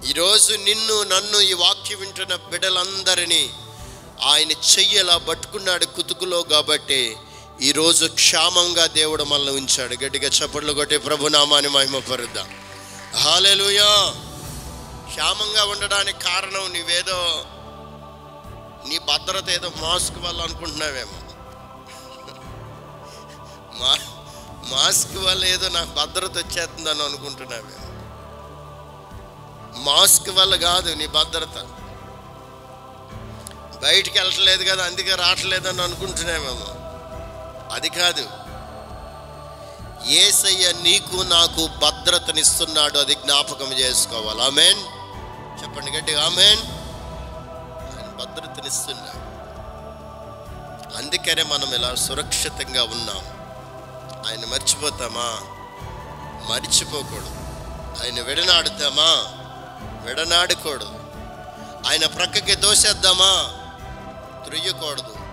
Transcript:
ఈరోజు నిన్ను నన్ను ఈ వాక్యం వింటున్న బిడ్డలందరినీ ఆయన చెయ్యలా పట్టుకున్నాడు కుతుకులో కాబట్టి ఈరోజు క్షామంగా దేవుడు మనల్ని ఉంచాడు గట్టిగా చప్పట్లు కొట్టి ప్రభునామాని మహిమపరుద్దాం హాలెలుయా క్షామంగా ఉండడానికి కారణం నీవేదో నీ భద్రత ఏదో మాస్క్ వల్ల అనుకుంటున్నావేమో మా మాస్క్ వల్ల ఏదో నాకు భద్రత వచ్చేస్తుందని అనుకుంటున్నావేమో మాస్క్ వల్ల కాదు నీ భద్రత బయటికి వెళ్ళట్లేదు కదా అందుకే రావట్లేదని అనుకుంటున్నామేమో అది కాదు ఏసయ్య నీకు నాకు భద్రతనిస్తున్నాడు అది జ్ఞాపకం చేసుకోవాలి ఆమెన్ చెప్పండి గట్టిగా ఆమెన్ ఆయన భద్రతనిస్తున్నాడు అందుకనే మనం ఇలా సురక్షితంగా ఉన్నాం ఆయన మర్చిపోతామా మర్చిపోకూడదు ఆయన విడనాడుతామా విడనాడకూడదు ఆయన ప్రక్కకి దోసేద్దామా త్రుయ్యకూడదు